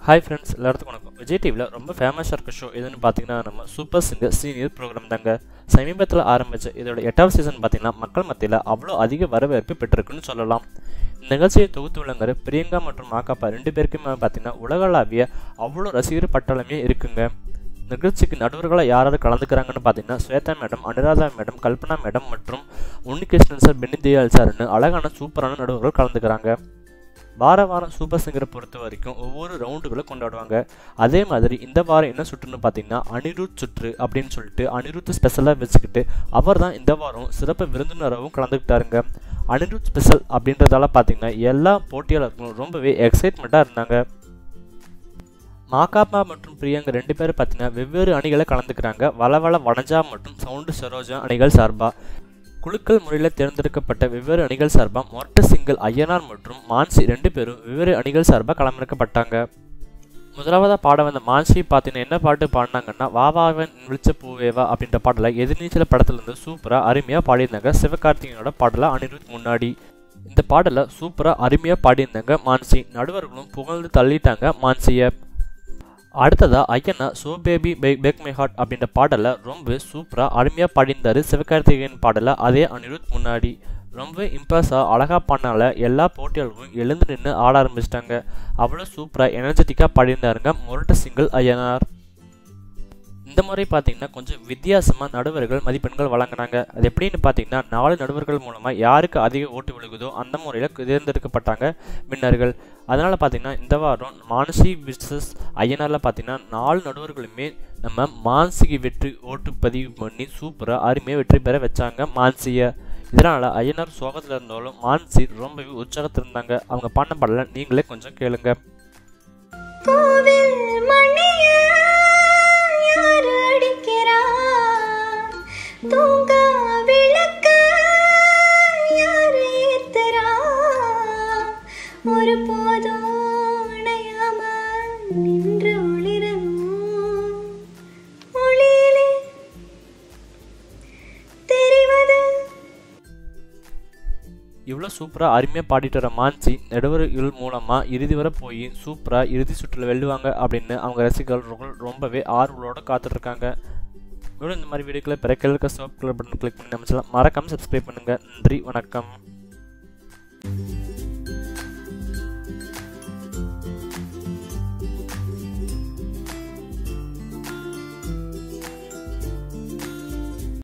hi friends எல்லாத்துக்கும் வணக்கம் விஜய் டிவியில் ரொம்ப ஃபேமஸாக இருக்க ஷோ எதுன்னு பார்த்தீங்கன்னா நம்ம சூப்பர் சிங்கர் சீனியர் ப்ரோக்ராம் தாங்க சமீபத்தில் ஆரம்பித்த இதோட எட்டாவது சீசன் பார்த்தீங்கன்னா மக்கள் மத்தியில் அவ்வளோ அதிக வரவேற்பு பெற்றிருக்குன்னு சொல்லலாம் இந்த நிகழ்ச்சியை தொகுத்து விளங்குற பிரியங்கா மற்றும் மாக்காப்பா ரெண்டு பேருக்குமே பார்த்தீங்கன்னா உலகளாவிய அவ்வளோ ரசிகர் பட்டாளமே இருக்குங்க நிகழ்ச்சிக்கு நடுவர்களாக யார் யார் கலந்துக்கிறாங்கன்னு பார்த்தீங்கன்னா Swetha madam Anuradha madam Kalpana madam மற்றும் உன்னிகிருஷ்ணன் சார் பென்னி தயாள் சார்னு அழகான சூப்பரான நடுவர்கள் கலந்துக்கிறாங்க வார வாரம் சூப்பர் சிங்கரை பொறுத்த வரைக்கும் ஒவ்வொரு ரவுண்டுகளும் கொண்டாடுவாங்க அதே மாதிரி இந்த வாரம் என்ன சுற்றுன்னு பார்த்தீங்கன்னா அனிருத் சுற்று அப்படின்னு சொல்லிட்டு அனிருத் ஸ்பெஷலாக வச்சுக்கிட்டு அவர் தான் இந்த வாரம் சிறப்பு விருந்தினராகவும் கலந்துக்கிட்டாருங்க அனிருத் ஸ்பெஷல் அப்படின்றதால பார்த்தீங்கன்னா எல்லா போட்டியாளர்களும் ரொம்பவே எக்ஸைட்மெண்ட்டாக இருந்தாங்க மாகாப்பா மற்றும் பிரியங்கா ரெண்டு பேரும் பார்த்தீங்கன்னா வெவ்வேறு அணிகளை கலந்துக்கிறாங்க வளவள வனஜா மற்றும் சவுண்டு சரோஜா அணிகள் சார்பாக குழுக்கள் முறையில் தேர்ந்தெடுக்கப்பட்ட வெவ்வேறு அணிகள் சார்பாக மொரட்ட சிங்கிள் ஐயனார் மற்றும் மான்சி ரெண்டு பேரும் வெவ்வேறு அணிகள் சார்பாக களமிறக்கப்பட்டாங்க முதலாவதாக பாட வந்த மான்சி பார்த்தீங்கன்னா என்ன பாட்டு பாடினாங்கன்னா வாவாவன் விழிச்ச பூவேவா அப்படின்ற பாடலை எதிர்நீச்சல் படத்துலேருந்து சூப்பராக அருமையாக பாடியிருந்தாங்க சிவகார்த்திகனோட பாடலை அனிருத் முன்னாடி இந்த பாடலை சூப்பராக அருமையாக பாடியிருந்தாங்க மான்சி நடுவர்களும் புகழ்ந்து தள்ளிட்டாங்க மான்சியை அடுத்ததா ஐயனா so baby back my heart அப்படின்ற பாடலை ரொம்ப சூப்பராக அருமையாக பாடியிருந்தாரு சிவகார்த்திகேயன் பாடலை அதே அனிருத் முன்னாடி ரொம்ப இம்ப்ரெஸ்ஸாக அழகாக பண்ணால எல்லா போட்டியாளர்களும் எழுந்து நின்று ஆட ஆரம்பிச்சிட்டாங்க அவ்வளோ சூப்பராக எனர்ஜெட்டிக்காக பாடியிருந்தாருங்க முரட்ட சிங்கிள் ஐயனார் இந்த முறை பார்த்தீங்கன்னா கொஞ்சம் வித்தியாசமாக நடுவர்கள் மதிப்பெண்கள் வழங்கினாங்க அது எப்படின்னு பார்த்தீங்கன்னா நாலு நடுவர்கள் மூலமாக யாருக்கு அதிக ஓட்டு விழுகுதோ அந்த முறையில் தேர்ந்தெடுக்கப்பட்டாங்க வின்னர்கள் அதனால் பார்த்தீங்கன்னா இந்த வாரம் மானசி விசஸ் ஐயனாரில் பார்த்தீங்கன்னா நாலு நடுவர்களுமே நம்ம மான்சிக்கு வெற்றி ஓட்டு பதிவு பண்ணி சூப்பராக அருமையாக வெற்றி பெற வச்சாங்க மான்சியை இதனால் ஐயனார் சோகத்தில் இருந்தாலும் மான்சி ரொம்பவே உற்சாகத்தில் இருந்தாங்க அவங்க பாடின பாடலை நீங்களே கொஞ்சம் கேளுங்க கோவில் மணிய யார் அடிக்கிறா தூங்க விளக்க யார் ஏத்துறா ஒரு போதும் அணையாம நின்று ஒளிரணும் ஒளியிலே தெரிவது இவ்வளோ சூப்பராக அருமையாக பாடிட்டு வர மான்சி நடுவர்கள் மூலமாக இறுதி வரை போய் சூப்பராக இறுதி சுற்றில் வெல்லுவாங்க அப்படின்னு அவங்க ரசிகர்கள் ரொம்பவே ஆர்வலோட காத்துட்ருக்காங்க மேலும் இந்த மாதிரி வீடியோக்களை பிற கிழக்க சோப் கிளப் பட்டன் கிளிக் பண்ணி நம்ம மறக்காமல் சப்ஸ்கிரைப் பண்ணுங்கள் நன்றி வணக்கம்